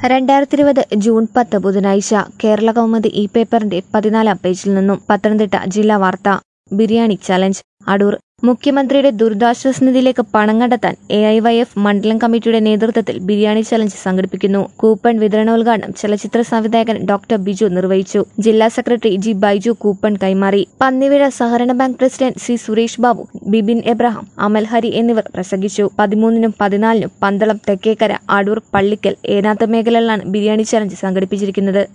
രണ്ടായിരത്തി ഇരുപത് ജൂൺ പത്ത് ബുധനാഴ്ച കേരള കൗമുദി ഈ പേപ്പറിന്റെ പതിനാലാം പേജിൽ നിന്നും പത്തനംതിട്ട ജില്ലാ വാർത്ത ബിരിയാണി ചലഞ്ച് അടൂർ മുഖ്യമന്ത്രിയുടെ ദുരിതാശ്വാസ നിധിയിലേക്ക് പണം കണ്ടെത്താൻ എ ഐ വൈ എഫ് മണ്ഡലം കമ്മിറ്റിയുടെ നേതൃത്വത്തിൽ ബിരിയാണി ചലഞ്ച് സംഘടിപ്പിക്കുന്നു കൂപ്പൺ വിതരണോദ്ഘാടനം ചലച്ചിത്ര സംവിധായകൻ ഡോക്ടർ ബിജു നിർവഹിച്ചു ജില്ലാ സെക്രട്ടറി ജി ബൈജു കൂപ്പൺ കൈമാറി പന്നിവിഴ സഹകരണ bank president C Suresh Babu Bibin Abraham Amal Hari എന്നിവർ പ്രസംഗിച്ചു പതിമൂന്നിനും പതിനാലിനും പന്തളം തെക്കേക്കര അടൂർ പള്ളിക്കൽ ഏനാത്ത മേഖലകളിലാണ് ബിരിയാണി ചലഞ്ച് സംഘടിപ്പിച്ചിരിക്കുന്നത്